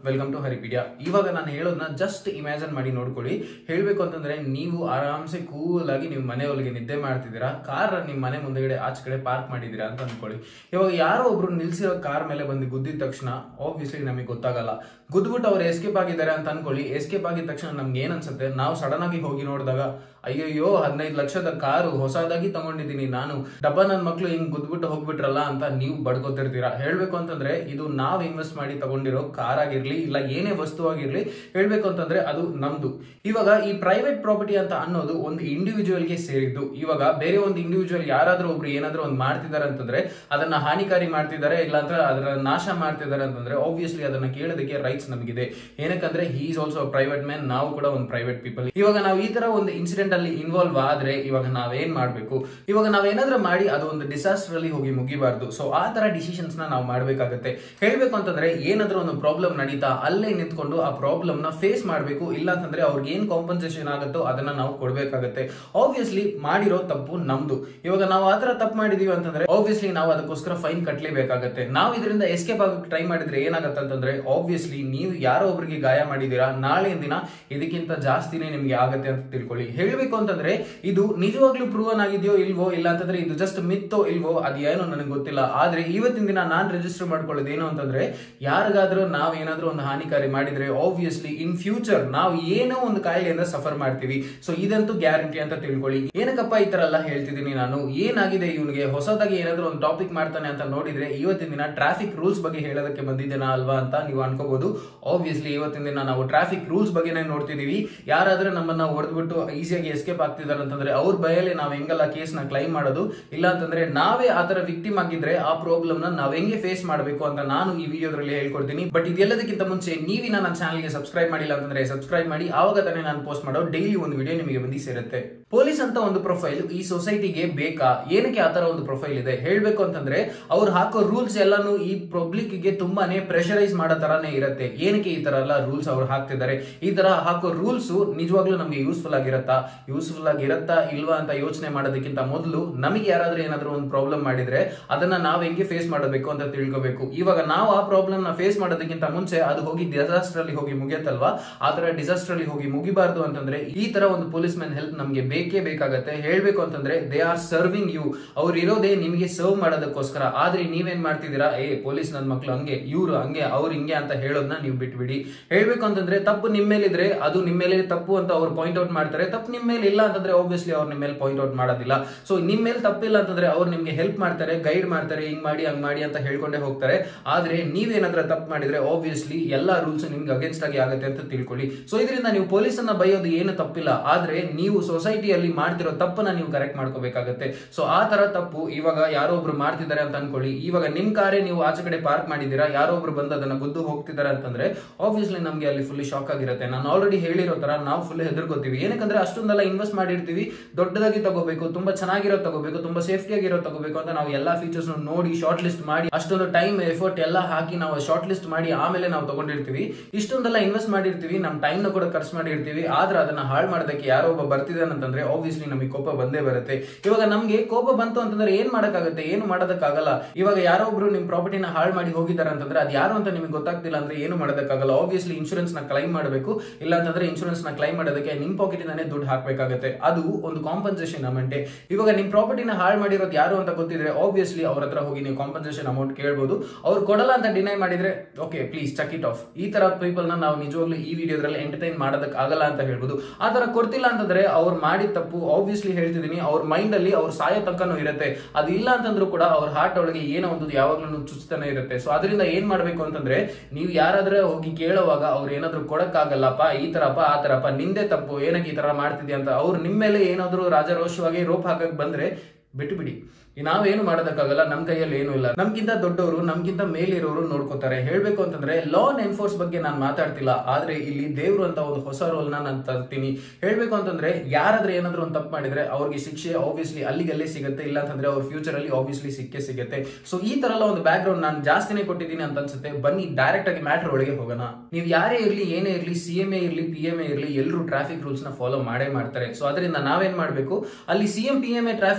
welcome to ಹರಿಪೀಡಿಯಾ ಇವಾಗ ನಾನು ಹೇಳೋದನ್ನ ಜಸ್ಟ್ ಇಮ್ಯಾಜಿನ್ ಮಾಡಿ ನೋಡ್ಕೊಳ್ಳಿ ಹೇಳಬೇಕು ಅಂತಂದ್ರೆ ನೀವು ಆರಾಮ್ಸೆ ಕೂಲ್ ಆಗಿ ನೀವು ಮನೆಯೊಳಗೆ ನಿದ್ದೆ ಮಾಡ್ತಿದ್ದೀರಾ ಕಾರ್ ನಿಮ್ಮ ಮನೆ ಮುಂದೆಗಡೆ ಆಚೆ ಕಡೆ ಪಾರ್ಕ್ ಮಾಡಿದ್ದೀರಾ ಅಂತ ಅನ್ಕೊಳ್ಳಿ ಇವಾಗ ಯಾರೋ ಒಬ್ರು ನಿಲ್ಸಿರೋ ಕಾರ್ ಮೇಲೆ ಬಂದು ಗುದ್ದಿದ ತಕ್ಷಣ ಆಬ್ವಿಯಸ್ಲಿ ನಮಗೆ ಗೊತ್ತಾಗಲ್ಲ ಗುದ್ಬಿಟ್ಟು ಅವ್ರು ಎಸ್ಕೇಪ್ ಆಗಿದ್ದಾರೆ ಅಂತ ಅನ್ಕೊಳ್ಳಿ ಎಸ್ಕೇಪ್ ಆಗಿದ ತಕ್ಷಣ ನಮ್ಗೆ ಏನ್ ಅನ್ಸುತ್ತೆ ನಾವು ಸಡನ್ ಆಗಿ ಹೋಗಿ ನೋಡಿದಾಗ ಅಯ್ಯಯ್ಯೋ ಹದಿನೈದು ಲಕ್ಷದ ಕಾರು ಹೊಸದಾಗಿ ತಗೊಂಡಿದ್ದೀನಿ ನಾನು ಡಬ್ಬ ನನ್ನ ಮಕ್ಳು ಹಿಂಗ್ ಗುದ್ಬಿಟ್ಟು ಹೋಗ್ಬಿಟ್ರಲ್ಲ ಅಂತ ನೀವು ಬಡ್ಕೋತಿರ್ತೀರಾ ಹೇಳ್ಬೇಕು ಅಂತಂದ್ರೆ ಇದು ನಾವ್ ಇನ್ವೆಸ್ಟ್ ಮಾಡಿ ತಗೊಂಡಿರೋ ಕಾರ್ ಆಗಿರ್ಲಿ ಇಲ್ಲ ಏನೇ ವಸ್ತು ಆಗಿರ್ಲಿ ಹೇಳ್ಬೇಕು ಅಂತಂದ್ರೆ ಅದು ನಮ್ದು ಇವಾಗ ಈ ಪ್ರೈವೇಟ್ ಪ್ರಾಪರ್ಟಿ ಅಂತ ಅನ್ನೋದು ಒಂದು ಇಂಡಿವಿಜುವಲ್ ಗೆ ಸೇರಿದ್ದು ಇವಾಗ ಬೇರೆ ಒಂದು ಇಂಡಿವಿಜುವಲ್ ಯಾರಾದ್ರೂ ಒಬ್ರು ಏನಾದ್ರೂ ಒಂದು ಮಾಡ್ತಿದ್ದಾರೆ ಅಂತಂದ್ರೆ ಅದನ್ನ ಹಾನಿಕಾರಿ ಮಾಡ್ತಿದ್ದಾರೆ ಇಲ್ಲ ಅಂದ್ರೆ ಅದರ ನಾಶ ಮಾಡ್ತಿದ್ದಾರೆ ಅಂತಂದ್ರೆ ಆಬ್ವಿಯಸ್ಲಿ ಅದನ್ನ ಕೇಳೋದಕ್ಕೆ ರೈಟ್ಸ್ ನಮಗಿದೆ ಏನಕ್ಕಂದ್ರೆ he is also private man ನಾವು ಕೂಡ ಒಂದು ಪ್ರೈವೇಟ್ ಪೀಪಲ್ ಇವಾಗ ನಾವು ಈ ತರ ಒಂದು ಇನ್ಸಿಡೆಂಟ್ ಅಲ್ಲಿ ಇನ್ವಾಲ್ವ್ ಆದ್ರೆ ಇವಾಗ ನಾವೇನ್ ಮಾಡ್ಬೇಕು ಇವಾಗ ನಾವೇನಾದ್ರೂ ಮಾಡಿ ಅದು ಒಂದು ಡಿಸಾಸ್ಟರ್ ಅಲ್ಲಿ ಹೋಗಿ ಮುಗಿಬಾರ್ದು ಸೊ ಆ ತರ ಡಿಸಿಷನ್ಸ್ ನ ನಾವು ಮಾಡ್ಬೇಕಾಗತ್ತೆ ಹೇಳ್ಬೇಕು ಅಂತಂದ್ರೆ ಏನಾದ್ರೂ ಒಂದು ಪ್ರಾಬ್ಲಮ್ ನಡೀತಾ ಅಲ್ಲೇ ನಿಂತ್ಕೊಂಡು ಆ ಪ್ರಾಬ್ಲಮ್ ನ ಫೇಸ್ ಮಾಡ್ಬೇಕು ಇಲ್ಲ ಅಂತಂದ್ರೆ ಅವ್ರಿಗೆ ಏನ್ ಕಾಂಪನ್ಸೇಷನ್ ಆಗುತ್ತೋ ಅದನ್ನ ನಾವು ಕೊಡ್ಬೇಕಾಗತ್ತೆ ಆಬ್ವಿಯಸ್ಲಿ ಮಾಡಿರೋ ತಪ್ಪು ನಮ್ದು ಇವಾಗ ನಾವು ಆತರ ತಪ್ಪು ಮಾಡಿದೀವಿ ಅಂತಂದ್ರೆ ಆಬ್ವಿಯಸ್ಲಿ ನಾವು ಅದಕ್ಕೋಸ್ಕರ ಫೈನ್ ಕಟ್ಲೇಬೇಕಾಗತ್ತೆ ನಾವು ಇದರಿಂದ ಎಸ್ಕೇಪ್ ಆಗಕ್ಕೆ ಟ್ರೈ ಮಾಡಿದ್ರೆ ಏನಾಗತ್ತೆ ಅಂತಂದ್ರೆ ಆಬ್ವಿಯಸ್ಲಿ ನೀವು ಯಾರೋ ಒಬ್ರಿಗೆ ಗಾಯ ಮಾಡಿದೀರಾ ನಾಳೆಯ ದಿನ ಇದಕ್ಕಿಂತ ಜಾಸ್ತಿನೇ ನಿಮ್ಗೆ ಆಗತ್ತೆ ಅಂತ ತಿಳ್ಕೊಳ್ಳಿ ಹೇಳ್ಬೇಕು ಅಂತಂದ್ರೆ ಇದು ನಿಜವಾಗ್ಲೂ ಪ್ರೂವನ್ ಆಗಿದೆಯೋ ಇಲ್ವೋ ಇಲ್ಲ ಅಂತಂದ್ರೆ ಇದು ಜಸ್ಟ್ ಮಿತ್ತೋ ಇಲ್ವೋ ಅದು ಏನೋ ನನಗೆ ಗೊತ್ತಿಲ್ಲ ಆದ್ರೆ ಇವತ್ತಿನ ದಿನ ನಾನ್ ರಿಜಿಸ್ಟರ್ ಮಾಡ್ಕೊಳ್ಳೋದು ಏನು ಅಂತಂದ್ರೆ ಯಾರಿಗಾದ್ರೂ ನಾವ್ ಏನಾದ್ರೂ ಒಂದು ಹಾನಿಕಾರಿ ಮಾಡಿದ್ರೆ ಆಬ್ವಿಯಸ್ಲಿ ಇನ್ ಫ್ಯೂಚರ್ ನಾವು ಏನೋ ಒಂದು ಕಾಯಿಲೆಯಿಂದ ಸಫರ್ ಮಾಡ್ತೀವಿ ಸೊ ಇದಂತೂ ಗ್ಯಾರಂಟಿ ಅಂತ ತಿಳ್ಕೊಳ್ಳಿ ಏನಕ್ಕಪ್ಪ ಈ ತರ ಎಲ್ಲ ಹೇಳ್ತಿದ್ದೀನಿ ನಾನು ಏನಾಗಿದೆ ಇವನಿಗೆ ಹೊಸದಾಗಿ ಏನಾದ್ರೂ ಒಂದು ಟಾಪಿಕ್ ಮಾಡ್ತಾನೆ ಅಂತ ನೋಡಿದ್ರೆ ಇವತ್ತಿನ ದಿನ ಟ್ರಾಫಿಕ್ ರೂಲ್ಸ್ ಬಗ್ಗೆ ಹೇಳೋದಕ್ಕೆ ಬಂದಿದ್ದೇನಾ ಅಲ್ವಾ ಅಂತ ನೀವು ಅನ್ಕೋಬಹುದು ಆಬ್ವಿಯಸ್ಲಿ ಇವತ್ತಿನ ದಿನ ನಾವು ಟ್ರಾಫಿಕ್ ರೂಲ್ಸ್ ಬಗ್ಗೆನೇ ನೋಡ್ತಿದೀವಿ ಯಾರಾದ್ರೂ ನಮ್ಮನ್ನ ಹೊಡೆದ್ಬಿಟ್ಟು ಈಸಿಯಾಗಿ ಎಸ್ಕೇಪ್ ಆಗ್ತಿದಾರೆ ಅಂತಂದ್ರೆ ಅವ್ರ ಬಯಲೇ ನಾವ್ ಹೆಂಗೆಲ್ಲ ಕೇಸ್ ನ ಕ್ಲೈಮ್ ಮಾಡೋದು ಇಲ್ಲ ಅಂತಂದ್ರೆ ನಾವೇ ಆತರ ವಿಕ್ಟಿಮ್ ಆಗಿದ್ರೆ ಆ ಪ್ರಾಬ್ಲಮ್ ನ ನಾವ್ ಹೆಂಗೆ ಫೇಸ್ ಮಾಡಬೇಕು ಅಂತ ನಾನು ಈ ವಿಡಿಯೋದಲ್ಲಿ ಹೇಳ್ಕೊಡ್ತೀನಿ ಬಟ್ ಇದೆಲ್ಲದಕ್ಕಿಂತ ಮುಂಚೆ ನೀವಿನ ನನ್ನ ಚಾನಲ್ಗೆ ಸಬ್ಸ್ಕ್ರೈಬ್ ಮಾಡಿಲ್ಲ ಅಂತಂದ್ರೆ ಸಬ್ಸ್ಕ್ರೈಬ್ ಮಾಡಿ ಆವಾಗ ತಾನೇ ನಾನು ಪೋಸ್ಟ್ ಮಾಡೋ ಡೈಲಿ ಒಂದು ವಿಡಿಯೋ ನಿಮಗೆ ಬಂದು ಸೇರುತ್ತೆ ಪೊಲೀಸ್ ಅಂತ ಒಂದು ಪ್ರೊಫೈಲ್ ಈ ಸೊಸೈಟಿಗೆ ಬೇಕಾ ಏನಕ್ಕೆ ಆತರ ಒಂದು ಪ್ರೊಫೈಲ್ ಇದೆ ಹೇಳ್ಬೇಕು ಅಂತಂದ್ರೆ ಅವ್ರು ಹಾಕೋ ರೂಲ್ಸ್ ಎಲ್ಲಾನು ಈ ಪಬ್ಲಿಕ್ ಗೆ ತುಂಬಾನೇ ಪ್ರೆಷರೈಸ್ ಮಾಡೋ ತರಾನೇ ಇರುತ್ತೆ ಏನಕ್ಕೆ ಈ ತರ ಎಲ್ಲ ರೂಲ್ಸ್ ಅವ್ರು ಹಾಕ್ತಿದ್ದಾರೆ ಈ ತರ ಹಾಕೋ ರೂಲ್ಸ್ ನಿಜವಾಗ್ಲೂ ನಮ್ಗೆ ಯೂಸ್ಫುಲ್ ಆಗಿರತ್ತಾ ಯೂಸ್ಫುಲ್ ಆಗಿರತ್ತಾ ಇಲ್ವಾ ಅಂತ ಯೋಚನೆ ಮಾಡೋದಕ್ಕಿಂತ ಮೊದಲು ನಮಗೆ ಯಾರಾದ್ರೂ ಏನಾದ್ರೂ ಒಂದು ಪ್ರಾಬ್ಲಮ್ ಮಾಡಿದ್ರೆ ಅದನ್ನ ನಾವ್ ಹೆಂಗೆ ಫೇಸ್ ಮಾಡಬೇಕು ಅಂತ ತಿಳ್ಕೋಬೇಕು ಇವಾಗ ನಾವು ಆ ಪ್ರಾಬ್ಲಮ್ ನ ಫೇಸ್ ಮಾಡೋದಕ್ಕಿಂತ ಮುಂಚೆ ಅದು ಹೋಗಿ ಡಿಸಾಸ್ಟರ್ ಅಲ್ಲಿ ಹೋಗಿ ಮುಗಿಯತ್ತಲ್ವಾ ಆ ತರ ಡಿಸಾಸ್ಟರ್ ಅಲ್ಲಿ ಹೋಗಿ ಮುಗಿಬಾರ್ದು ಅಂತಂದ್ರೆ ಈ ತರ ಒಂದು ಪೊಲೀಸ್ ಮ್ಯಾನ್ ಹೆಲ್ಪ್ ನಮ್ಗೆ ಬೇಕೇ ಬೇಕಾಗತ್ತೆ ಹೇಳ್ಬೇಕು ಅಂತಂದ್ರೆ ದೇ ಆರ್ ಸರ್ವಿಂಗ್ ಯು ಅವ್ರು ಇರೋದೇ ನಿಮಗೆ ಸರ್ವ್ ಮಾಡೋದಕ್ಕೋಸ್ಕರ ಆದ್ರೆ ನೀವೇನ್ ಮಾಡ್ತಿದ್ದೀರಾ ಏ ಪೊಲೀಸ್ ನನ್ ಮಕ್ಳು ಹಂಗೆ ಇವ್ರು ಹಂಗೆ ಅವ್ರು ಹಿಂಗೆ ಅಂತ ಹೇಳೋದನ್ನ ನೀವು ಬಿಟ್ಬಿಡಿ ಹೇಳ್ಬೇಕು ಅಂತಂದ್ರೆ ತಪ್ಪು ನಿಮ್ಮ ಮೇಲಿದ್ರೆ ಅದು ನಿಮ್ಮ ಮೇಲೆ ತಪ್ಪು ಅಂತ ಅವ್ರು ಪಾಯಿಂಟ್ ಔಟ್ ಮಾಡ್ತಾರೆ ತಪ್ಪು ನಿಮ್ಮ ಮೇಲೆ ಇಲ್ಲ ಅಂತಂದ್ರೆ ಆಬ್ವಿಯಸ್ಲಿ ಅವ್ರು ನಿಮ್ಮ ಮೇಲೆ ಪಾಯಿಂಟ್ ಔಟ್ ಮಾಡೋದಿಲ್ಲ ಸೊ ನಿಮ್ಮ ಮೇಲೆ ತಪ್ಪಿಲ್ಲ ಅಂತಂದ್ರೆ ಅವ್ರು ನಿಮ್ಗೆ ಹೆಲ್ಪ್ ಮಾಡ್ತಾರೆ ಗೈಡ್ ಮಾಡ್ತಾರೆ ಹಿಂಗ್ ಮಾಡಿ ಹಂಗ್ ಮಾಡಿ ಅಂತ ಹೇಳ್ಕೊಂಡೇ ಹೋಗ್ತಾರೆ ಆದ್ರೆ ನೀವೇನಾದ್ರೂ ತಪ್ಪು ಮಾಡಿದ್ರೆ ಆಬ್ವಿಯಸ್ಲಿ ಎಲ್ಲಾ ರೂಲ್ಸ್ ನಿಮ್ಗೆ ಅಗೇನ್ಸ್ಟ್ ಆಗಿ ಆಗುತ್ತೆ ಅಂತ ತಿಳ್ಕೊಳ್ಳಿ ಸೊ ಇದರಿಂದ ನೀವು ಪೊಲೀಸನ್ನ ಬೈಯೋದು ಏನು ತಪ್ಪಿಲ್ಲ ಆದ್ರೆ ನೀವು ಸೊಸೈಟಿಯಲ್ಲಿ ಮಾಡ್ತಿರೋ ತಪ್ಪನ್ನ ನೀವು ಕರೆಕ್ಟ್ ಮಾಡ್ಕೋಬೇಕಾಗತ್ತೆ ಸೊ ಆ ತರ ತಪ್ಪು ಇವಾಗ ಯಾರೋ ಒಬ್ರು ಮಾಡ್ತಿದ್ದಾರೆ ಅಂತ ಅನ್ಕೊಳ್ಳಿ ಇವಾಗ ನಿಮ್ ಕಾರೇ ನೀವು ಆಚೆ ಕಡೆ ಪಾರ್ಕ್ ಮಾಡಿದ್ದೀರಾ ಯಾರೋ ಒಬ್ರು ಬಂದು ಅದನ್ನ ಗುದ್ದು ಹೋಗ್ತಿದ್ದಾರೆ ಅಂತಂದ್ರೆ ಆಬ್ವಿಯಸ್ಲಿ ನಮ್ಗೆ ಅಲ್ಲಿ ಫುಲ್ ಶಾಕ್ ಆಗಿರುತ್ತೆ ನಾನು ಆಲ್ರೆಡಿ ಹೇಳಿರೋ ತರ ನಾವು ಫುಲ್ ಹೆದರ್ಕೋತೀವಿ ಏನಕ್ಕಂದ್ರೆ ಅಷ್ಟೊಂದೆಲ್ಲ ಇನ್ವೆಸ್ಟ್ ಮಾಡಿರ್ತೀವಿ ದೊಡ್ಡದಾಗಿ ತಗೋಬೇಕು ತುಂಬಾ ಚೆನ್ನಾಗಿರೋ ತಗೋಬೇಕು ತುಂಬಾ ಸೇಫ್ಟಿ ಆಗಿರೋ ತಗೋಬೇಕು ಅಂತ ನಾವು ಎಲ್ಲಾ ಫೀಚರ್ಸ್ ನೋಡಿ ಶಾರ್ಟ್ ಲಿಸ್ಟ್ ಮಾಡಿ ಅಷ್ಟೊಂದು ಟೈಮ್ ಎಫರ್ಟ್ ಎಲ್ಲ ಹಾಕಿ ನಾವು ಶಾರ್ಟ್ ಲಿಸ್ಟ್ ಮಾಡಿ ಆಮೇಲೆ ನಾವು ತಗೊಂಡಿರ್ತೀವಿ ಇಷ್ಟೊಂದೆಲ್ಲ ಇನ್ವೆಸ್ಟ್ ಮಾಡಿರ್ತೀವಿ ನಮ್ಮ ಟೈಮ್ ನ ಕೂಡ ಖರ್ಚು ಮಾಡಿರ್ತೀವಿ ಆದ್ರೆ ಅದನ್ನ ಹಾಳು ಮಾಡೋದಕ್ಕೆ ಯಾರೋ ಒಬ್ಬ ಬರ್ತಿದ್ದಾನೆ ಅಂತಂದ್ರೆ ಆಬ್ವಿಯಸ್ಲಿ ನಮಗೆ ಕೋಪ ಬಂದೇ ಬರುತ್ತೆ ಇವಾಗ ನಮ್ಗೆ ಕೋಪ ಬಂತು ಅಂತಂದ್ರೆ ಏನ್ ಮಾಡಕ್ಕಾಗತ್ತೆ ಏನು ಮಾಡೋದಕ್ಕಾಗಲ್ಲ ಇವಾಗ ಯಾರೋ ಒಬ್ರು ನಿಮ್ ಪ್ರಾಪರ್ಟಿನ ಹಾಳು ಮಾಡಿ ಹೋಗಿದ್ದಾರೆ ಅಂತಂದ್ರೆ ಅದು ಯಾರು ಅಂತ ನಿಮಗೆ ಗೊತ್ತಾಗ್ತಿಲ್ಲ ಅಂದ್ರೆ ಏನು ಮಾಡೋದಕ್ಕಾಗಲ್ಲ ಆಬ್ವಿಯಸ್ಲಿ ಇನ್ಶೂರೆನ್ಸ್ ನ ಕ್ಲೈಮ್ ಮಾಡಬೇಕು ಇಲ್ಲ ಅಂತಂದ್ರೆ ಇನ್ಶೂರೆನ್ಸ್ ನ ಕ್ಲೈಮ್ ಮಾಡೋದಕ್ಕೆ ನಿಮ್ ಪಾಕೆಟ್ ಇಂದಾನೆ ದುಡ್ಡು ಹಾಕ್ಬೇಕಾಗತ್ತೆ ಅದು ಒಂದು ಕಾಂಪನ್ಸೇಷನ್ ಅಮೌಂಟ್ ಇವಾಗ ನಿಮ್ ಪ್ರಾಪರ್ಟಿನ ಹಾಳು ಮಾಡಿರೋದು ಯಾರು ಅಂತ ಗೊತ್ತಿದ್ರೆ ಆಬ್ವಿಯಸ್ಲಿ ಅವ್ರ ಹತ್ರ ಹೋಗಿ ನೀವು ಕಾಂಪನ್ಸೇಷನ್ ಅಮೌಂಟ್ ಕೇಳ್ಬೋದು ಅವ್ರು ಕೊಡಲ್ಲ ಅಂತ ಡಿನೈ ಮಾಡಿದ್ರೆ okay please check it off ಈ ತರ ಪೀಪಲ್ ನ ನಾವು ನಿಜವಾಗ್ಲೂ ಈ ವಿಡಿಯೋದ್ರಲ್ಲಿ ಎಂಟರ್ಟೈನ್ ಮಾಡೋದಕ್ಕೆ ಆಗಲ್ಲ ಅಂತ ಹೇಳ್ಬೋದು ಆ ತರ ಕೊಡ್ತಿಲ್ಲ ಅಂತಂದ್ರೆ ಅವ್ರು ಮಾಡಿದ ತಪ್ಪು ಆಬ್ವಿಯಸ್ಲಿ ಹೇಳ್ತಿದೀನಿ ಅವ್ರ ಮೈಂಡ್ ಅಲ್ಲಿ ಅವ್ರ ಸಾಯೋ ತನಕನೂ ಇರುತ್ತೆ ಅದು ಇಲ್ಲ ಅಂತಂದ್ರೂ ಕೂಡ ಅವ್ರ ಹಾರ್ಟ್ ಒಳಗೆ ಏನೋ ಒಂದು ಯಾವಾಗ್ಲೂ ಚುಚ್ತಾನೆ ಇರುತ್ತೆ ಸೊ ಅದರಿಂದ ಏನ್ ಮಾಡ್ಬೇಕು ಅಂತಂದ್ರೆ ನೀವು ಯಾರಾದ್ರೂ ಹೋಗಿ ಕೇಳುವಾಗ ಅವ್ರು ಏನಾದ್ರು ಕೊಡಕ್ಕಾಗಲ್ಲಪ್ಪ ಈ ತರಪ್ಪ ಆ ತರಪ್ಪ ನಿಂದೆ ತಪ್ಪು ಏನಕ್ಕೆ ಈ ತರ ಮಾಡ್ತಿದ್ಯಾ ಅಂತ ಅವ್ರು ನಿಮ್ಮ ಮೇಲೆ ಏನಾದ್ರು ರಾಜರೋಷವಾಗಿ ರೋಪ್ ಹಾಕಕ್ ಬಂದ್ರೆ ಬಿಟ್ಟು ಬಿಡಿ ನಾವೇನು ಮಾಡೋದಕ್ಕಾಗಲ್ಲ ನಮ್ ಕೈಯಲ್ಲಿ ಏನು ಇಲ್ಲ ನಮ್ಗಿಂತ ದೊಡ್ಡವರು ನಮ್ಗಿಂತ ಮೇಲಿರೋರು ನೋಡ್ಕೋತಾರೆ ಹೇಳ್ಬೇಕು ಅಂತಂದ್ರೆ ಲಾ ಎನ್ಫೋರ್ಸ್ ಬಗ್ಗೆ ನಾನು ಮಾತಾಡ್ತಿಲ್ಲ ಆದ್ರೆ ಇಲ್ಲಿ ದೇವ್ರು ಅಂತ ಒಂದು ಹೊಸ ರೋಲ್ ನ ನಾನು ತರ್ತೀನಿ ಹೇಳ್ಬೇಕು ಅಂತಂದ್ರೆ ಯಾರಾದ್ರೆ ಏನಾದ್ರು ಒಂದು ತಪ್ಪು ಮಾಡಿದ್ರೆ ಅವ್ರಿಗೆ ಶಿಕ್ಷೆ ಆಬ್ವಿಯಸ್ಲಿ ಅಲ್ಲಿಗಲ್ಲೇ ಸಿಗುತ್ತೆ ಇಲ್ಲ ಅಂತಂದ್ರೆ ಅವ್ರ ಫ್ಯೂಚರ್ ಅಲ್ಲಿ ಆಬ್ವಿಯಸ್ಲಿ ಸಿಕ್ಕೇ ಸಿಗುತ್ತೆ ಸೊ ಈ ತರ ಎಲ್ಲ ಒಂದು ಬ್ಯಾಕ್ ಗ್ರೌಂಡ್ ನಾನು ಜಾಸ್ತಿನೇ ಕೊಟ್ಟಿದ್ದೀನಿ ಅಂತ ಅನ್ಸುತ್ತೆ ಬನ್ನಿ ಡೈರೆಕ್ಟ್ ಆಗಿ ಮ್ಯಾಟರ್ ಒಳಗೆ ಹೋಗೋಣ ನೀವು ಯಾರೇ ಇರ್ಲಿ ಏನೇ ಇರ್ಲಿ ಸಿ ಎಂ ಎ ಇರ್ಲಿ ಪಿ ಎಂ ಎ ಇರ್ಲಿ ಎಲ್ಲರೂ ಟ್ರಾಫಿಕ್ ರೂಲ್ಸ್ ನ ಫಾಲೋ ಮಾಡೇ ಮಾಡ್ತಾರೆ ಸೊ ಅದರಿಂದ ನಾವೇನ್ ಮಾಡ್ಬೇಕು ಅಲ್ಲಿ C M P M A traffic rules ನ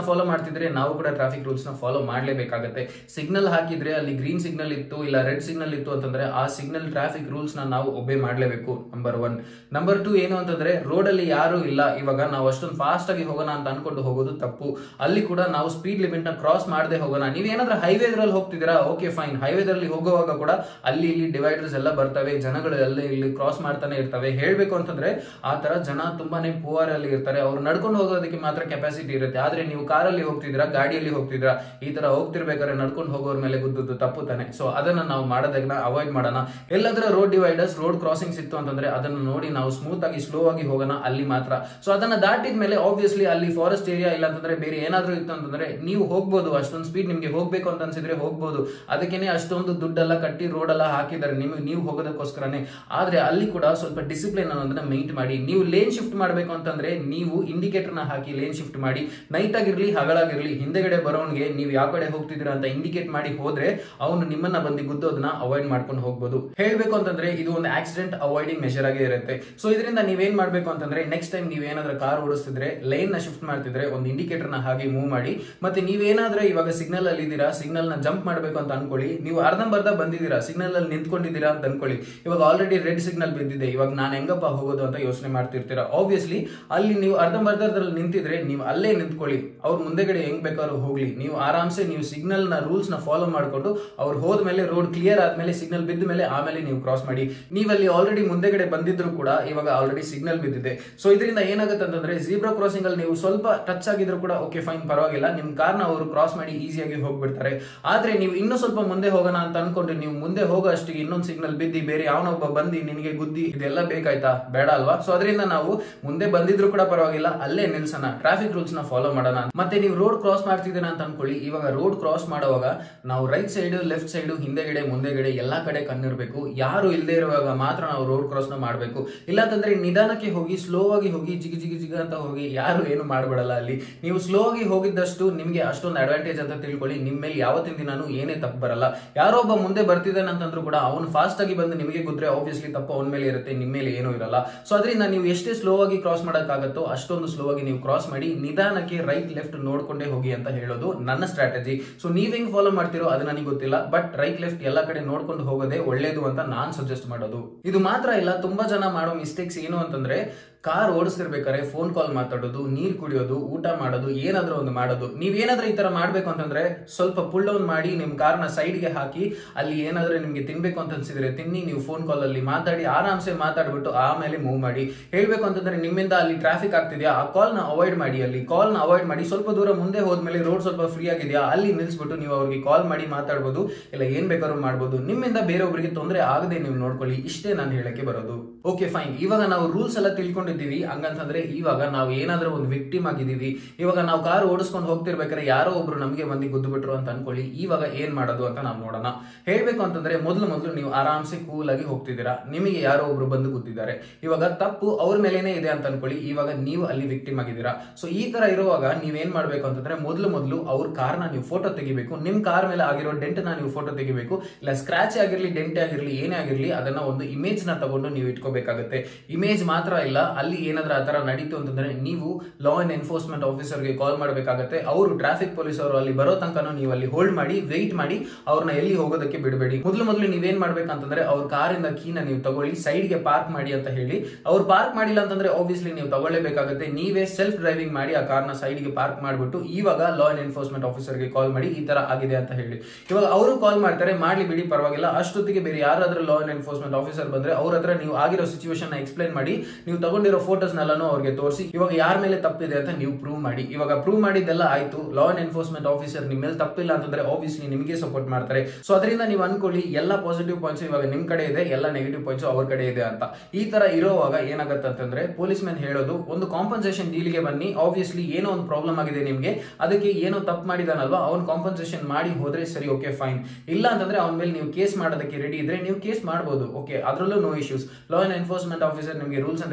ಫಾಲೋ ಮಾಡ್ತಿದ್ರೆ ನಾವು ಕೂಡ ಟ್ರಾಫಿಕ್ ರೂಲ್ಸ್ ನ ಫಾಲೋ ಮಾಡಲೇಬೇಕಾಗುತ್ತೆ ಸಿಗ್ನಲ್ ಹಾಕಿದ್ರೆ ಅಲ್ಲಿ ಗ್ರೀನ್ ಸಿಗ್ನಲ್ ಇತ್ತು ಇಲ್ಲ ರೆಡ್ ಸಿಗ್ನಲ್ ಇತ್ತು ಅಂತಂದ್ರೆ ಆ ಸಿಗ್ನಲ್ ಟ್ರಾಫಿಕ್ ರೂಲ್ಸ್ ನ ನಾವು ಒಬೆ ಮಾಡಲೇಬೇಕು ನಂಬರ್ ಒನ್ ನಂಬರ್ ಟು ಏನು ಅಂತಂದ್ರೆ ರೋಡ್ ಅಲ್ಲಿ ಯಾರು ಇಲ್ಲ ಇವಾಗ ನಾವು ಅಷ್ಟೊಂದು ಫಾಸ್ಟ್ ಆಗಿ ಹೋಗೋಣ ಅಂತ ಅನ್ಕೊಂಡು ಹೋಗೋದು ತಪ್ಪು ಅಲ್ಲಿ ಕೂಡ ನಾವು ಸ್ಪೀಡ್ ಲಿಮಿಟ್ ನ ಕ್ರಾಸ್ ಮಾಡದೆ ಹೋಗೋಣ ನೀವೇನಾದ್ರೂ ಹೈವೇ ದ್ರಲ್ಲಿ ಹೋಗ್ತಿದ್ದೀರಾ ಓಕೆ ಫೈನ್ ಹೈವೇದಲ್ಲಿ ಹೋಗುವಾಗ ಕೂಡ ಅಲ್ಲಿ ಇಲ್ಲಿ ಡಿವೈಡರ್ಸ್ ಎಲ್ಲ ಬರ್ತವೆ ಜನಗಳು ಎಲ್ಲ ಇಲ್ಲಿ ಕ್ರಾಸ್ ಮಾಡ್ತಾನೆ ಇರ್ತವೆ ಹೇಳ್ಬೇಕು ಅಂತಂದ್ರೆ ಆ ತರ ಜನ ತುಂಬಾನೇ ಪೂವರ್ ಅಲ್ಲಿ ಇರ್ತಾರೆ ಅವ್ರು ನಡ್ಕೊಂಡು ಹೋಗೋದಕ್ಕೆ ಮಾತ್ರ ಕೆಪಾಸಿಟಿ ಇರುತ್ತೆ ಆದ್ರೆ ನೀವು ಕಾರಲ್ಲಿ ಹೋಗ್ತಿದ್ದೀರಾ ಗಾಡಿಯಲ್ಲಿ ಹೋಗ್ತಿದ್ದೀರಾ ಈ ತರ ಹೋಗ್ತಿರ್ಬೇಕಾದ್ರೆ ನಡ್ಕೊಂಡು ಹೋಗೋರ್ ಮೇಲೆ ಗುದ್ದದ್ದು ತಪ್ಪು ತಾನೆ ಸೊ ಅದನ್ನ ನಾವು ಮಾಡೋದನ್ನ ಅವಾಯ್ಡ್ ಮಾಡೋಣ ಎಲ್ಲಾದ್ರೂ ರೋಡ್ ಡಿವೈಡರ್ಸ್ ರೋಡ್ ಕ್ರಾಸಿಂಗ್ಸ್ ಇತ್ತು ಅಂತಂದ್ರೆ ಅದನ್ನ ನೋಡಿ ನಾವು ಸ್ಮೂತ್ ಆಗಿ ಸ್ಲೋ ಆಗಿ ಹೋಗೋಣ ಅಲ್ಲಿ ಮಾತ್ರ ಸೊ ಅದನ್ನ ದಾಟಿದ ಮೇಲೆ ಆಬ್ವಿಯಸ್ಲಿ ಅಲ್ಲಿ ಫಾರೆಸ್ಟ್ ಏರಿಯಾ ಇಲ್ಲ ಅಂತಂದ್ರೆ ಬೇರೆ ಏನಾದ್ರೂ ಇತ್ತು ಅಂತಂದ್ರೆ ನೀವು ಹೋಗ್ಬೋದು ಅಷ್ಟೊಂದು ಸ್ಪೀಡ್ ನಿಮ್ಗೆ ಹೋಗ್ಬೇಕು ಅಂತ ಅನ್ಸಿದ್ರೆ ಹೋಗ್ಬೋದು ಅದಕ್ಕೇನೆ ಅಷ್ಟೊಂದು ದುಡ್ಡೆಲ್ಲ ಕಟ್ಟಿ ರೋಡ್ ಎಲ್ಲ ಹಾಕಿದ್ದಾರೆ ನಿಮಗೆ ನೀವು ಹೋಗೋದಕ್ಕೋಸ್ಕರನೇ ಆದ್ರೆ ಅಲ್ಲಿ ಕೂಡ ಸ್ವಲ್ಪ ಡಿಸಿಪ್ಲಿನ್ ಅನ್ನೋದನ್ನ ಮೈಂಟ್ ಮಾಡಿ ನೀವು ಲೇನ್ ಶಿಫ್ಟ್ ಮಾಡಬೇಕು ಅಂತಂದ್ರೆ ನೀವು ಇಂಡಿಕೇಟರ್ ನ ಹಾಕಿ ಲೇನ್ ಶಿಫ್ಟ್ ಮಾಡಿ ನೈಟ್ ಆಗಿರ್ಲಿ ಹಗಳಾಗಿರ್ಲಿ ಹಿಂದೆಗಡೆ ಬರೋನ್ಗೆ ನೀವು ಯಾವ ಕಡೆ ಹೋಗ್ತಿದ್ದೀರಾ ಅಂತ ಇಂಡಿಕೇಟ್ ಮಾಡಿ ಹೋದ್ರೆ ಅವನು ನಿಮ್ಮನ್ನ ಬಂದು ಗುದ್ದೋದನ್ನ ಅವಾಯ್ಡ್ ಮಾಡ್ಕೊಂಡು ಹೋಗ್ಬೋದು ಹೇಳ್ಬೇಕು ಅಂತಂದ್ರೆ ಇದು ಒಂದು ಆಕ್ಸಿಡೆಂಟ್ ಅವಾಯ್ಡಿಂಗ್ ಮೆಷರ್ ಆಗಿ ಇರುತ್ತೆ ಸೊ ಇದರಿಂದ ನೀವೇನ್ ಮಾಡ್ಬೇಕು ಅಂತಂದ್ರೆ ನೆಕ್ಸ್ಟ್ ಟೈಮ್ ನೀವೇನಾದ್ರೂ ಕಾರ್ ಓಡಿಸ್ತಿದ್ರೆ ಲೈನ್ ನ ಶಿಫ್ಟ್ ಮಾಡ್ತಿದ್ರೆ ಒಂದು ಇಂಡಿಕೇಟರ್ ನ ಹಾಗೆ ಮೂವ್ ಮಾಡಿ ಮತ್ತೆ ನೀವೇನಾದ್ರೂ ಇವಾಗ ಸಿಗ್ನಲ್ ಅಲ್ಲಿ ಇದ್ದೀರಾ ಸಿಗ್ನಲ್ ನ ಜಂಪ್ ಮಾಡ್ಬೇಕು ಅಂತ ಅನ್ಕೊಳ್ಳಿ ನೀವು ಅರ್ಧಂಬರ್ಧ ಬಂದಿದ್ದೀರಾ ಸಿಗ್ನಲ್ ಅಲ್ಲಿ ನಿಂತ್ಕೊಂಡಿದ್ದೀರಾ ಅಂತ ಅನ್ಕೊಳ್ಳಿ ಇವಾಗ ಆಲ್ರೆಡಿ ರೆಡ್ ಸಿಗ್ನಲ್ ಬಿದ್ದಿದೆ ಇವಾಗ ನಾನು ಹೆಂಗಪ್ಪ ಹೋಗೋದು ಅಂತ ಯೋಚನೆ ಮಾಡ್ತಿರ್ತೀರಾ ಆಬ್ವಿಯಸ್ಲಿ ಅಲ್ಲಿ ನೀವು ಅರ್ಧಂಬರ್ಧದಲ್ಲಿ ನಿಂತಿದ್ರೆ ನೀವು ಅಲ್ಲೇ ನಿಂತ್ಕೊಳ್ಳಿ ಅವ್ರ ಮುಂದೆಗಡೆ ಹೆಂಗ್ ಬೇಕಾದ್ರೂ ಹೋಗ್ಲಿ ನೀವು ಆರಾಮ್ಸೆ ನೀವು ಸಿಗ್ನಲ್ ನ ರೂಲ್ಸ್ ನ ಫಾಲೋ ಮಾಡ್ಕೊಂಡು ಅವ್ರು ಹೋದ್ಮೇಲೆ ರೋಡ್ ಕ್ಲಿಯರ್ ಆದ್ಮೇಲೆ ಸಿಗ್ನಲ್ ಬಿದ್ದ ಮೇಲೆ ಆಮೇಲೆ ನೀವು ಕ್ರಾಸ್ ಮಾಡಿ ನೀವಲ್ಲಿ ಆಲ್ರೆಡಿ ಮುಂದೆಗಡೆ ಬಂದಿದ್ರು ಕೂಡ ಇವಾಗ ಆಲ್ರೆಡಿ ಸಿಗ್ನಲ್ ಬಿದ್ದಿದೆ ಸೊ ಇದರಿಂದ ಏನಾಗುತ್ತೆ ಅಂತಂದ್ರೆ ಜೀಬ್ರಾ ಕ್ರಾಸಿಂಗ್ ಅಲ್ಲಿ ನೀವು ಸ್ವಲ್ಪ ಟಚ್ ಆಗಿದ್ರು ಕೂಡ ಓಕೆ ಫೈನ್ ಪರವಾಗಿಲ್ಲ ನಿಮ್ ಕಾರ್ನ ಅವರು ಕ್ರಾಸ್ ಮಾಡಿ ಈಸಿಯಾಗಿ ಹೋಗ್ಬಿಡ್ತಾರೆ ಆದ್ರೆ ನೀವು ಇನ್ನೂ ಸ್ವಲ್ಪ ಮುಂದೆ ಹೋಗೋಣ ಅಂತ ಅನ್ಕೊಂಡ್ರೆ ನೀವು ಮುಂದೆ ಹೋಗೋ ಅಷ್ಟಿಗೆ ಇನ್ನೊಂದು ಸಿಗ್ನಲ್ ಬಿದ್ದಿ ಬೇರೆ ಯಾವನೊಬ್ಬ ಬಂದು ನಿನಗೆ ಗುದ್ದಿ ಇದೆಲ್ಲ ಬೇಕಾಯ್ತಾ ಬೇಡ ಅಲ್ವಾ ಸೊ ಅದರಿಂದ ನಾವು ಮುಂದೆ ಬಂದಿದ್ರು ಕೂಡ ಪರವಾಗಿಲ್ಲ ಅಲ್ಲೇ ನಿಲ್ಸೋಣ ಟ್ರಾಫಿಕ್ ರೂಲ್ಸ್ ನ ಫಾಲೋ ಮಾಡೋಣ ಮತ್ತೆ ನೀವು ರೋಡ್ ಕ್ರಾಸ್ ಮಾಡ್ತಿದ್ದೀರಾ ಅಂತ ಅನ್ಕೊಳ್ಳಿ ಇವಾಗ ರೋಡ್ ಕ್ರಾಸ್ ಮಾಡುವಾಗ ನಾವು ರೈಟ್ ಸೈಡ್ ಲೆಫ್ಟ್ ಸೈಡ್ ಹಿಂದೆಗಡೆ ಮುಂದೆಗಡೆ ಎಲ್ಲಾ ಕಡೆ ಕಣ್ಣಿರ್ಬೇಕು ಯಾರು ಇಲ್ಲದೆ ಇರುವಾಗ ಮಾತ್ರ ನಾವು ರೋಡ್ ಕ್ರಾಸ್ ನ ಮಾಡ್ಬೇಕು ಇಲ್ಲಾಂತಂದ್ರೆ ನಿಧಾನಕ್ಕೆ ಹೋಗಿ ಸ್ಲೋ ಆಗಿ ಹೋಗಿ ಜಿಗಿ ಜಿಗಿ ಜಿಗ ಅಂತ ಹೋಗಿ ಯಾರು ಏನು ಮಾಡಬೇಡಲ್ಲ ಅಲ್ಲಿ ನೀವು ಸ್ಲೋ ಆಗಿ ಹೋಗಿದ್ದಷ್ಟು ನಿಮ್ಗೆ ಅಷ್ಟೊಂದು ಅಡ್ವಾಂಟೇಜ್ ಅಂತ ತಿಳ್ಕೊಳ್ಳಿ ನಿಮ್ಮ ಮೇಲೆ ಯಾವತ್ತಿನ ದಿನಾನು ಏನೇ ತಪ್ಪು ಬರಲ್ಲ ಯಾರೋ ಒಬ್ಬ ಮುಂದೆ ಬರ್ತಿದ್ದಾನೆ ಅಂತಂದ್ರೂ ಕೂಡ ಅವನು ಫಾಸ್ಟ್ ಆಗಿ ಬಂದು ನಿಮಗೆ ಗುದ್ರೆ ಆಬ್ವಿಯಸ್ಲಿ ತಪ್ಪು ಅವನ ಮೇಲೆ ಇರುತ್ತೆ ನಿಮ್ಮ ಮೇಲೆ ಏನೂ ಇರಲ್ಲ ಸೊ ಅದರಿಂದ ನೀವು ಎಷ್ಟೇ ಸ್ಲೋ ಆಗಿ ಕ್ರಾಸ್ ಮಾಡೋಕ್ಕಾಗತ್ತೋ ಅಷ್ಟೊಂದು ಸ್ಲೋ ಆಗಿ ನೀವು ಕ್ರಾಸ್ ಮಾಡಿ ನಿಧಾನಕ್ಕೆ ರೈಟ್ ಲೆಫ್ಟ್ ನೋಡ್ಕೊಂಡೇ ಹೋಗಿ ಅಂತ ಹೇಳೋದು ನನ್ನ ಸ್ಟ್ರಾಟಜಿ ಸೊ ನೀವ್ ಹೆಂಗ್ ಫಾಲೋ ಮಾಡ್ತಿರೋ ಅದು ನನಗೆ ಗೊತ್ತಿಲ್ಲ ಬಟ್ ರೈಟ್ ಲೆಫ್ಟ್ ಎಲ್ಲ ಕಡೆ ನೋಡ್ಕೊಂಡು ಹೋಗೋದೇ ಒಳ್ಳೇದು ಅಂತ ನಾನ್ ಸಜೆಸ್ಟ್ ಮಾಡೋದು ಇದು ಮಾತ್ರ ಇಲ್ಲ ತುಂಬಾ ಜನ ಮಾಡೋ ಮಿಸ್ಟೇಕ್ಸ್ ಏನು ಅಂತಂದ್ರೆ ಕಾರ್ ಓಡಿಸ್ತಿರ್ಬೇಕಾದ್ರೆ ಫೋನ್ ಕಾಲ್ ಮಾತಾಡೋದು ನೀರ್ ಕುಡಿಯೋದು ಊಟ ಮಾಡೋದು ಏನಾದ್ರೂ ಒಂದು ಮಾಡೋದು ನೀವೇನಾದ್ರೂ ಈ ತರ ಮಾಡ್ಬೇಕು ಅಂತಂದ್ರೆ ಸ್ವಲ್ಪ ಪುಲ್ ಡೌನ್ ಮಾಡಿ ನಿಮ್ ಕಾರ್ನ ಸೈಡ್ಗೆ ಹಾಕಿ ಅಲ್ಲಿ ಏನಾದ್ರೂ ನಿಮ್ಗೆ ತಿನ್ಬೇಕು ಅಂತ ಅನ್ಸಿದ್ರೆ ತಿನ್ನಿ ನೀವು ಫೋನ್ ಕಾಲ್ ಅಲ್ಲಿ ಮಾತಾಡಿ ಆರಾಮ್ಸೆ ಮಾತಾಡ್ಬಿಟ್ಟು ಆಮೇಲೆ ಮೂವ್ ಮಾಡಿ ಹೇಳ್ಬೇಕು ಅಂತಂದ್ರೆ ನಿಮ್ಮಿಂದ ಅಲ್ಲಿ ಟ್ರಾಫಿಕ್ ಆಗ್ತಿದ್ಯಾ ಆ ಕಾಲ್ ನ ಅವಾಯ್ಡ್ ಮಾಡಿ ಅಲ್ಲಿ ಕಾಲ್ ನ ಅವಾಯ್ಡ್ ಮಾಡಿ ಸ್ವಲ್ಪ ದೂರ ಮುಂದೆ ಹೋದ್ಮೇಲೆ ರೋಡ್ ಸ್ವಲ್ಪ ಫ್ರೀ ಆಗಿದೆಯಾ ಅಲ್ಲಿ ನಿಲ್ಸ್ಬಿಟ್ಟು ನೀವು ಅವ್ರಿಗೆ ಕಾಲ್ ಮಾಡಿ ಮಾತಾಡ್ಬೋದು ಇಲ್ಲ ಏನ್ ಬೇಕಾದ್ರೂ ಮಾಡ್ಬೋದು ನಿಮ್ಮಿಂದ ಬೇರೆಯೊಬ್ಬರಿಗೆ ತೊಂದರೆ ಆಗದೆ ನೀವು ನೋಡ್ಕೊಳ್ಳಿ ಇಷ್ಟೇ ನಾನು ಹೇಳಕ್ಕೆ ಬರೋದು ಓಕೆ ಫೈನ್ ಇವಾಗ ನಾವು ರೂಲ್ಸ್ ಎಲ್ಲ ತಿಳ್ಕೊಂಡಿದ್ದೀವಿ ಹಂಗಂತಂದ್ರೆ ಇವಾಗ ನಾವು ಏನಾದ್ರೂ ಒಂದು ವಿಕ್ಟಿಮ್ ಆಗಿದ್ದೀವಿ ಇವಾಗ ನಾವು ಕಾರ್ ಓಡಿಸ್ಕೊಂಡು ಹೋಗ್ತಿರ್ಬೇಕಾದ್ರೆ ಯಾರೋ ಒಬ್ರು ನಮಗೆ ಬಂದು ಗುದ್ದು ಬಿಟ್ರು ಅಂತ ಅನ್ಕೊಳ್ಳಿ ಇವಾಗ ಏನ್ ಮಾಡೋದು ಅಂತ ನಾವು ನೋಡೋಣ ಹೇಳ್ಬೇಕು ಅಂತಂದ್ರೆ ಮೊದಲು ಮೊದಲು ನೀವು ಆರಾಮ್ಸೆ ಕೂಲ್ ಆಗಿ ಹೋಗ್ತಿದ್ದೀರಾ ನಿಮಗೆ ಯಾರೋ ಒಬ್ರು ಬಂದು ಗುದ್ದಿದ್ದಾರೆ ಇವಾಗ ತಪ್ಪು ಅವ್ರ ಮೇಲೇನೆ ಇದೆ ಅಂತ ಅನ್ಕೊಳ್ಳಿ ಇವಾಗ ನೀವು ಅಲ್ಲಿ ವಿಕ್ಟಿಮ್ ಆಗಿದ್ದೀರಾ ಸೊ ಈ ತರ ಇರುವಾಗ ನೀವೇನ್ ಮಾಡ್ಬೇಕು ಅಂತಂದ್ರೆ ಮೊದಲು ಮೊದಲು ಅವ್ರ ಕಾರ್ನ ನೀವು ಫೋಟೋ ತೆಗಿಬೇಕು ನಿಮ್ ಕಾರ್ ಮೇಲೆ ಆಗಿರೋ ಡೆಂಟ್ ನ ನೀವು ಫೋಟೋ ತೆಗಿಬೇಕು ಇಲ್ಲ ಸ್ಕ್ರಾಚ್ ಆಗಿರ್ಲಿ ಡೆಂಟ್ ಆಗಿರ್ಲಿ ಏನೇ ಆಗಿರ್ಲಿ ಅದನ್ನ ಒಂದು ಇಮೇಜ್ ನ ತಗೊಂಡು ನೀವು ಇಟ್ಕೋಬೇಕಾಗುತ್ತೆ ಇಮೇಜ್ ಮಾತ್ರ ಇಲ್ಲ ಅಲ್ಲಿ ಏನಾದ್ರೂ ಆ ತರ ನಡೀತು ಅಂತಂದ್ರೆ ನೀವು ಲಾ ಅಂಡ್ ಎನ್ಫೋರ್ಸ್ಮೆಂಟ್ ಆಫೀಸರ್ಗೆ ಕಾಲ್ ಮಾಡಬೇಕಾಗುತ್ತೆ ಅವರು ಟ್ರಾಫಿಕ್ ಪೊಲೀಸ್ ಅವರು ಅಲ್ಲಿ ಬರೋ ತನಕ ನೀವು ಅಲ್ಲಿ ಹೋಲ್ಡ್ ಮಾಡಿ ವೆಯ್ಟ್ ಮಾಡಿ ಅವ್ರನ್ನ ಎಲ್ಲಿ ಹೋಗೋದಕ್ಕೆ ಬಿಡಬೇಡಿ ಮೊದಲು ಮೊದಲು ನೀವೇನ್ ಮಾಡ್ಬೇಕಂತಂದ್ರೆ ಅವ್ರ ಕಾರಿಂದ ಕೀನ ನೀವು ತಗೊಳ್ಳಿ ಸೈಡ್ಗೆ ಪಾರ್ಕ್ ಮಾಡಿ ಅಂತ ಹೇಳಿ ಅವ್ರು ಪಾರ್ಕ್ ಮಾಡಿಲ್ಲ ಅಂತಂದ್ರೆ ಆಬ್ವಿಯಸ್ಲಿ ನೀವು ತಗೊಳ್ಳೇಬೇಕಾಗುತ್ತೆ ನೀವೇ ಸೆಲ್ಫ್ ಡ್ರೈವಿಂಗ್ ಮಾಡಿ ಆ ಕಾರ್ನ ಸೈಡ್ಗೆ ಪಾರ್ಕ್ ಮಾಡ್ಬಿಟ್ಟು ಇವಾಗ ಲಾ ಅಂಡ್ ಎನ್ಫೋರ್ಸ್ಮೆಂಟ್ ಆಫೀಸರ್ಗೆ ಕಾಲ್ ಮಾಡಿ ಈ ತರ ಆಗಿದೆ ಅಂತ ಹೇಳಿ ಇವಾಗ ಅವರು ಕಾಲ್ ಮಾಡ್ತಾರೆ ಮಾಡ್ಲಿ ಬಿಡಿ ಪರವಾಗಿಲ್ಲ ಅಷ್ಟೊತ್ತಿಗೆ ಬೇರೆ ಯಾರಾದ್ರೂ ಲಾ ಅಂಡ್ ಎನ್ಫೋರ್ಸ್ಮೆಂಟ್ ಆಫೀಸರ್ ಬಂದ್ರೆ ಅವ್ರ ಹತ್ರ ನೀವು ಆಗಿರೋ ಸಿಚುವೇಶನ್ ಎಕ್ಸ್ಪ್ಲೈನ್ ಮಾಡಿ ನೀವು ತಗೊಂಡಿರೋ ಫೋಟೋಸ್ ನೆಲ್ಲಾನು ಅವ್ರಿಗೆ ತೋರಿಸಿ ಇವಾಗ ಯಾರ ಮೇಲೆ ತಪ್ಪಿದೆ ಅಂತ ನೀವು ಪ್ರೂವ್ ಮಾಡಿ ಇವಾಗ ಪ್ರೂವ್ ಮಾಡಿದ್ದೆಲ್ಲ ಆಯ್ತು ಲಾ ಅಂಡ್ ಎನ್ಫೋರ್ಸ್ಮೆಂಟ್ ಆಫೀಸರ್ ನಿಮ್ಮ ಮೇಲೆ ತಪ್ಪಿಲ್ಲ ಅಂತಂದ್ರೆ ಆಬ್ವಿಯಸ್ಲಿ ನಿಮಗೆ ಸಪೋರ್ಟ್ ಮಾಡ್ತಾರೆ ಸೊ ಅದರಿಂದ ನೀವು ಅನ್ಕೊಳ್ಳಿ ಎಲ್ಲ ಪಾಸಿಟಿವ್ ಪಾಯಿಂಟ್ಸ್ ಇವಾಗ ನಿಮ್ ಕಡೆ ಇದೆ ಎಲ್ಲ ನೆಗೆಟಿವ್ ಪಾಯಿಂಟ್ಸ್ ಅವ್ರ ಕಡೆ ಇದೆ ಅಂತ ಈ ತರ ಇರೋವಾಗ ಏನಾಗುತ್ತೆ ಅಂತಂದ್ರೆ ಪೊಲೀಸ್ ಮ್ಯಾನ್ ಹೇಳೋದು ಒಂದು ಕಾಂಪನ್ಸೇಷನ್ ಡೀಲ್ಗೆ ಬನ್ನಿ ಆಬ್ವಿಯಸ್ಲಿ ಏನೋ ಒಂದು ಪ್ರಾಬ್ಲಮ್ ಆಗಿದೆ ನಿಮ್ಗೆ ಅದಕ್ಕೆ ಏನೋ ತಪ್ಪು ಮಾಡಿದಾನಲ್ವಾ ಅವ್ನ್ ಕಾಂಪನ್ಸೇಷನ್ ಮಾಡಿ ಹೋದ್ರೆ ಸರಿ ಓಕೆ ಫೈನ್ ಇಲ್ಲ ಅಂತಂದ್ರೆ ಅವನ ಮೇಲೆ ನೀವು ಕೇಸ್ ಮಾಡೋದಕ್ಕೆ ರೆಡಿ ಇದ್ರೆ ನೀವು ಕೇಸ್ ಮಾಡಬಹುದು ಓಕೆ ಅದರಲ್ಲೂ no issues law and enforcement officer ನಿಮಗೆ ರೂಲ್ಸ್ ಅಂಡ್ ರೆಗ್ಯುಲೇಷನ್ಸ್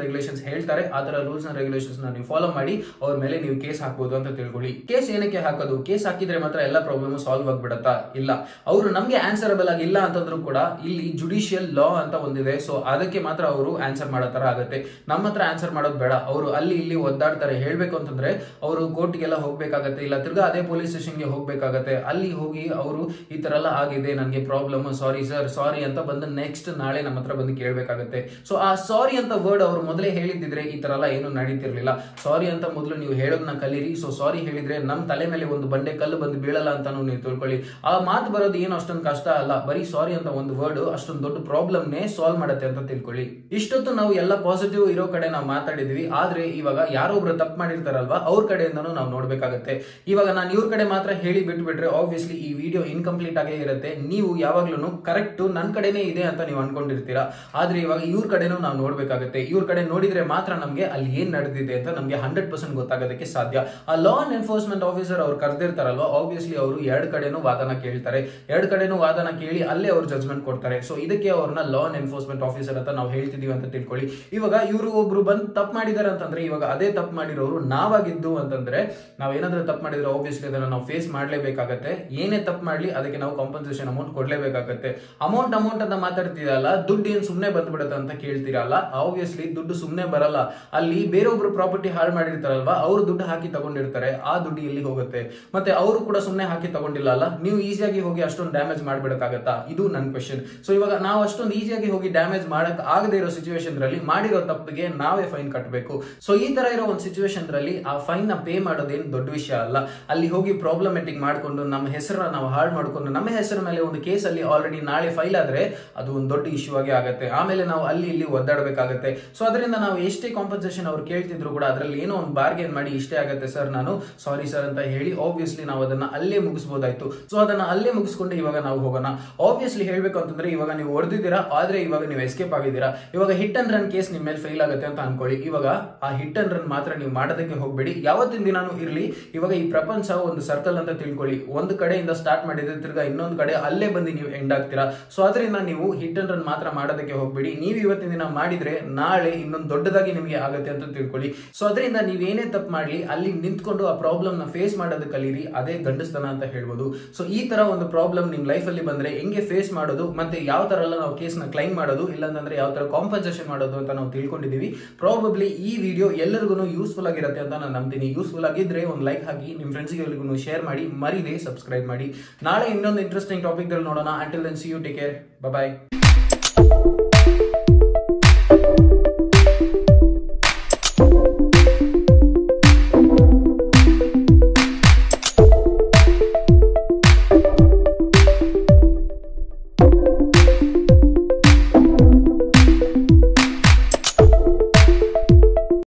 ಹೇಳ್ತಾರೆ ಅದರ ರೂಲ್ಸ್ ಅಂಡ್ ರೆಗ್ಯುಲೇಷನ್ಸ್ ನೀವು ಫಾಲೋ ಮಾಡಿ ಅವ್ರ ಮೇಲೆ ನೀವು ಕೇಸ್ ಹಾಕ್ಬೋದು ಅಂತ ತಿಳ್ಕೊಳ್ಳಿ ಕೇಸ್ ಏನಕ್ಕೆ ಹಾಕೋದು ಕೇಸ್ ಹಾಕಿದ್ರೆ ಮಾತ್ರ ಎಲ್ಲ ಪ್ರಾಬ್ಲಮ್ ಸಾಲ್ವ್ ಆಗ್ಬಿಡತ್ತಾ ಇಲ್ಲ ಅವರು ನಮಗೆ ಆನ್ಸರಬಲ್ ಆಗಿಲ್ಲ ಅಂತಂದ್ರೂ ಕೂಡ ಇಲ್ಲಿ ಜುಡಿಷಿಯಲ್ ಲಾ ಅಂತ ಒಂದಿದೆ ಸೊ ಅದಕ್ಕೆ ಮಾತ್ರ ಅವರು ಆನ್ಸರ್ ಮಾಡೋ ತರ ಆಗುತ್ತೆ ನಮ್ಮ ಹತ್ರ ಆನ್ಸರ್ ಮಾಡೋದು ಬೇಡ ಅವರು ಅಲ್ಲಿ ಇಲ್ಲಿ ಒದ್ದಾಡ್ತಾರೆ ಹೇಳ್ಬೇಕು ಅಂತಂದ್ರೆ ಅವರು ಕೋರ್ಟ್ಗೆಲ್ಲ ಹೋಗ್ಬೇಕಾಗತ್ತೆ ಇಲ್ಲ ತಿರ್ಗಾ ಅದೇ ಪೊಲೀಸ್ ಸ್ಟೇಷನ್ಗೆ ಹೋಗ್ಬೇಕಾಗತ್ತೆ ಅಲ್ಲಿ ಹೋಗಿ ಅವರು ಈ ತರ ಎಲ್ಲ ಆಗಿದೆ ನನಗೆ ಪ್ರಾಬ್ಲಮ್ ಸಾರಿ ಸರ್ ಸಾರಿ ಅಂತ ಬಂದು ನೆಕ್ಸ್ಟ್ ನಾಳೆ ನಮ್ಮ ಹತ್ರ ಬಂದು ಕೇಳ್ಬೇಕಾಗತ್ತೆ ಸೊ ಆ ಸಾರಿ ಅಂತ ವರ್ಡ್ ಅವರು ಮೊದಲೇ ಹೇಳಿದ್ದಿದ್ರೆ ಈ ತರ ಎಲ್ಲ ಏನು ನಡೀತಿರ್ಲಿಲ್ಲ ಸಾರಿ ಅಂತ ಮೊದಲು ನೀವು ಹೇಳೋದನ್ನ ಕಲೀರಿ ಸೊ ಸಾರಿ ಹೇಳಿದ್ರೆ ನಮ್ ತಲೆ ಮೇಲೆ ಒಂದು ಬಂಡೆ ಕಲ್ಲು ಬಂದು ಬೀಳಲ್ಲ ಅಂತಾನು ನೀವು ತಿಳ್ಕೊಳ್ಳಿ ಆ ಮಾತು ಬರೋದು ಏನು ಅಷ್ಟೊಂದು ಕಷ್ಟ ಅಲ್ಲ ಬರೀ ಸಾರಿ ಅಂತ ಒಂದು ವರ್ಡ್ ಅಷ್ಟೊಂದು ದೊಡ್ಡ ಪ್ರಾಬ್ಲಮ್ ನೇ ಸಾಲ್ವ್ ಮಾಡುತ್ತೆ ಅಂತ ತಿಳ್ಕೊಳ್ಳಿ ಇಷ್ಟೊತ್ತು ನಾವು ಎಲ್ಲ ಪಾಸಿಟಿವ್ ಇರೋ ಕಡೆ ನಾವು ಮಾತಾಡಿದ್ವಿ ಆದ್ರೆ ಇವಾಗ ಯಾರೋ ಒಬ್ರು ತಪ್ಪು ಮಾಡಿರ್ತಾರಲ್ವಾ ಅವ್ರ ಕಡೆಯಿಂದನೂ ನಾವು ನೋಡ್ಬೇಕಾಗತ್ತೆ ಇವಾಗ ನಾನು ಇವ್ರ ಕಡೆ ಮಾತ್ರ ಹೇಳಿ ಬಿಟ್ಬಿಟ್ರೆ ಆಬ್ವಿಯಸ್ಲಿ ಈ ವಿಡಿಯೋ ಇನ್ಕಂಪ್ಲೀಟ್ ಆಗೇ ಇರುತ್ತೆ ನೀವು ಯಾವಾಗ್ಲೂ ಕರೆಕ್ಟ್ ನನ್ನ ಕಡೆನೇ ಇದೆ ಅಂತ ನೀವು ಅನ್ಕೊಂಡಿರ್ತೀರಾ ಆದ್ರೆ ಇವಾಗ ಇವ್ರ ಕಡೆನೂ ನಾವು ನೋಡ್ಬೇಕಾಗತ್ತೆ ಇವ್ರ ಕಡೆ ನೋಡಿದ್ರೆ ಮಾತ್ರ ನಮ್ಗೆ ಅಲ್ಲಿ ಏನ್ ನಡೆದಿದೆ ಅಂತ ನಮ್ಗೆ ಹಂಡ್ರೆಡ್ ಪರ್ಸೆಂಟ್ ಗೊತ್ತಾಗೋದಕ್ಕೆ ಸಾಧ್ಯ ಆ ಲಾ ಅಂಡ್ ಎನ್ಫೋರ್ಸ್ಮೆಂಟ್ ಆಫೀಸರ್ ಅವ್ರು ಕರೆದಿರ್ತಾರಲ್ವಾ ಆಬ್ವಿಯಸ್ಲಿ ಅವರು ಎರಡ್ ಕಡೆನೂ ವಾದನ ಕೇಳ್ತಾರೆ ಎರಡ್ ಕಡೆನೂ ವಾದನ ಕೇಳಿ ಅಲ್ಲೇ ಅವ್ರು ಜಜ್ಮೆಂಟ್ ಕೊಡ್ತಾರೆ ಸೊ ಇದಕ್ಕೆ ಅವ್ರನ್ನ ಲಾ ಅಂಡ್ ಎನ್ಫೋರ್ಸ್ಮೆಂಟ್ ಆಫೀಸರ್ ಅಂತ ನಾವು ಹೇಳ್ತಿದೀವಿ ಅಂತ ತಿಳ್ಕೊಳ್ಳಿ ಇವಾಗ ಇವರು ಒಬ್ರು ಬಂದು ತಪ್ಪು ಮಾಡಿದಾರೆ ಅಂತಂದ್ರೆ ಇವಾಗ ಅದೇ ತಪ್ಪು ಮಾಡಿರೋರು ನಾವಾಗಿದ್ದು ಅಂತಂದ್ರೆ ನಾವ್ ಏನಾದ್ರೂ ತಪ್ಪು ಮಾಡಿದ್ರೆ ಆಬ್ವಿಯಸ್ಲಿ ಅದನ್ನ ನಾವು ಫೇಸ್ ಮಾಡ್ಲೇಬೇಕಾಗತ್ತೆ ಏನೇ ತಪ್ಪು ಮಾಡ್ಲಿ ಅದಕ್ಕೆ ನಾವು ಕಾಂಪನ್ಸೇಷನ್ ಅಮೌಂಟ್ ಕೊಡ್ಲೇಬೇಕಾಗತ್ತೆ ಅಮೌಂಟ್ ಅಮೌಂಟ್ ಅಂತ ಮಾತಾಡ್ತೀರಲ್ಲ ದುಡ್ಡು ಏನ್ ಸುಮ್ನೆ ಬಂದ್ಬಿಡುತ್ತೆ ಅಂತ ಕೇಳ್ತೀರಲ್ಲ ಆಬ್ವಿಯಸ್ಲಿ ದುಡ್ಡು ಸುಮ್ನೆ ಬರಲ್ಲ ಅಲ್ಲಿ ಬೇರೊಬ್ರು ಪ್ರಾಪರ್ಟಿ ಹಾಳು ಮಾಡಿರ್ತಾರಲ್ವಾ ಅವ್ರು ದುಡ್ಡು ಹಾಕಿ ತಗೊಂಡಿರ್ತಾರೆ ಆ ದುಡ್ಡು ಎಲ್ಲಿ ಹೋಗುತ್ತೆ ಮತ್ತೆ ಅವರು ಕೂಡ ಸುಮ್ನೆ ಹಾಕಿ ತಗೊಂಡಿಲ್ಲ ಅಲ್ಲ ನೀವು ಈಸಿಯಾಗಿ ಹೋಗಿ ಅಷ್ಟೊಂದು ಡ್ಯಾಮೇಜ್ ಮಾಡ್ಬಿಡಕ್ಕಾಗತ್ತಾ ಇದು ನನ್ನ ಕ್ವೆಶನ್ ಸೊ ಇವಾಗ ನಾವು ಅಷ್ಟೊಂದು ಈಸಿಯಾಗಿ ಹೋಗಿ ಡ್ಯಾಮೇಜ್ ಮಾಡಕ್ ಆಗದೆ ಇರೋ ಸಿಚುವೇಶನ್ ರಲ್ಲಿ ಮಾಡಿರೋ ತಪ್ಪಿಗೆ ನಾವೇ ಫೈನ್ ಕಟ್ಟಬೇಕು ಸೊ ಈ ತರ ಇರೋ ಒಂದು ಸಿಚುವೇಶನ್ ರಲ್ಲಿ ಆ ಫೈನ್ ನ ಪೇ ಮಾಡೋದೇನು ದೊಡ್ಡ ವಿಷಯ ಅಲ್ಲ ಅಲ್ಲಿ ಹೋಗಿ ಪ್ರಾಬ್ಲಮೆಟಿಕ್ ಮಾಡ್ಕೊಂಡು ನಮ್ಮ ಹೆಸರನ್ನ ನಾವು ಹಾಳು ಮಾಡ್ಕೊಂಡು ನಮ್ಮ ಹೆಸರ ಮೇಲೆ ಒಂದು ಕೇಸ್ ಅಲ್ಲಿ ಆಲ್ರೆಡಿ ನಾಳೆ ಫೈಲ್ ಆದ್ರೆ ಅದು ಒಂದು ದೊಡ್ಡ ಇಶ್ಯೂ ಆಗಿ ಆಗುತ್ತೆ ಆಮೇಲೆ ನಾವು ಅಲ್ಲಿ ಇಲ್ಲಿ ಒದ್ದಾಡಬೇಕಾಗುತ್ತೆ ಸೊ ಅದರಿಂದ ನಾವು ಎಷ್ಟೇ ಕಾಂಪನ್ಸೇಷನ್ ಅವ್ರು ಕೇಳ್ತಿದ್ರು ಕೂಡ ಅದರಲ್ಲಿ ಏನೋ ಒಂದು ಬಾರ್ಗೇನ್ ಮಾಡಿ ಇಷ್ಟೇ ಆಗುತ್ತೆ ಸರ್ ನಾನು ಸಾರಿ ಸರ್ ಅಂತ ಹೇಳಿ ಆಬ್ವಿಯಸ್ಲಿ ನಾವು ಅದನ್ನ ಅಲ್ಲೇ ಮುಗಿಸಬಹುದಾಯ್ತು ಸೊ ಅದನ್ನ ಅಲ್ಲೇ ಮುಗಿಸ್ಕೊಂಡು ಇವಾಗ ನಾವು ಹೋಗೋಣ ಆಬ್ವಿಯಸ್ಲಿ ಹೇಳ್ಬೇಕು ಅಂತಂದ್ರೆ ಇವಾಗ ನೀವು ಹೊಡೆದಿದ್ದೀರಾ ಆದ್ರೆ ಇವಾಗ ನೀವು ಎಸ್ಕೇಪ್ ಆಗಿದ್ದೀರಾ ಇವಾಗ ಹಿಟ್ ಅಂಡ್ ರನ್ ಕೇಸ್ ನಿಮ್ಮ ಮೇಲೆ ಫೇಲ್ ಆಗುತ್ತೆ ಅಂತ ಅನ್ಕೊಳ್ಳಿ ಇವಾಗ ಆ ಹಿಟ್ ಅಂಡ್ ರನ್ ಮಾತ್ರ ನೀವು ಮಾಡೋದಕ್ಕೆ ಹೋಗ್ಬೇಡಿ ಯಾವತ್ತಿನ ದಿನಾನು ಇರ್ಲಿ ಇವಾಗ ಈ ಪ್ರಪಂಚ ಒಂದು ಸರ್ಕಲ್ ಅಂತ ತಿಳ್ಕೊಳ್ಳಿ ಒಂದು ಕಡೆಯಿಂದ ಸ್ಟಾರ್ಟ್ ಮಾಡಿದ್ರೆ ತಿರ್ಗಾ ಇನ್ನೊಂದು ಕಡೆ ಅಲ್ಲೇ ಬಂದು ನೀವು ಎಂಡ್ ಆಗ್ತೀರಾ ಸೊ ಅದರಿಂದ ನೀವು ಹಿಟ್ ಅಂಡ್ ರನ್ ಮಾತ್ರ ಮಾಡೋದಕ್ಕೆ ಹೋಗ್ಬೇಡಿ ನೀವು ಇವತ್ತಿನ ದಿನ ಮಾಡಿದ್ರೆ ನಾಳೆ ಇನ್ನೊಂದು ದೊಡ್ಡದಾಗಿ ನಿಮಗೆ ಆಗುತ್ತೆ ಅಂತ ತಿಳ್ಕೊಳ್ಳಿ ಸೊ ಅದರಿಂದ ನೀವೇನೇ ತಪ್ಪು ಮಾಡ್ಲಿ ಅಲ್ಲಿ ನಿಂತ್ಕೊಂಡು ಆ ಪ್ರಾಬ್ಲಮ್ ನ ಫೇಸ್ ಮಾಡೋದು ಕಲೀರಿ ಅದೇ ಗಂಡಸ್ತನ ಅಂತ ಹೇಳ್ಬೋದು ಸೊ ಈ ತರ ಒಂದು ಪ್ರಾಬ್ಲಮ್ ನಿಮ್ ಲೈಫ್ ಅಲ್ಲಿ ಬಂದ್ರೆ ಹೆಂಗೆ ಫೇಸ್ ಮಾಡೋದು ಮತ್ತೆ ಯಾವ ತರ ಎಲ್ಲ ನಾವು ಕೇಸ್ ನ ಕ್ಲೈಮ್ ಮಾಡೋದು ಇಲ್ಲಾಂತಂದ್ರೆ ಯಾವ ತರ ಕಾಂಪನ್ಸೇಷನ್ ಮಾಡೋದು ಅಂತ ನಾವು ತಿಳ್ಕೊಂಡಿದೀವಿ ಪ್ರಾಬಬ್ಲಿ ಈ ವಿಡಿಯೋ ಎಲ್ಲರಿಗೂ ಯೂಸ್ಫುಲ್ ಆಗಿರುತ್ತೆ ಅಂತ ನಾನು ನಂಬ್ತೀನಿ ಯೂಸ್ಫುಲ್ ಆಗಿದ್ರೆ ಒಂದು ಲೈಕ್ ಹಾಕಿ ನಿಮ್ ಫ್ರೆಂಡ್ಸ್ಗೆ ಎಲ್ರಿಗೂ ಶೇರ್ ಮಾಡಿ ಮರಿದೆ ಸಬ್ಸ್ಕ್ರೈಬ್ ಮಾಡಿ ನಾಳೆ ಇನ್ನೊಂದು ಇಂಟ್ರೆಸ್ಟಿಂಗ್ ಟಾಪಿಕ್ ನೋಡೋಣ until then see you take care bye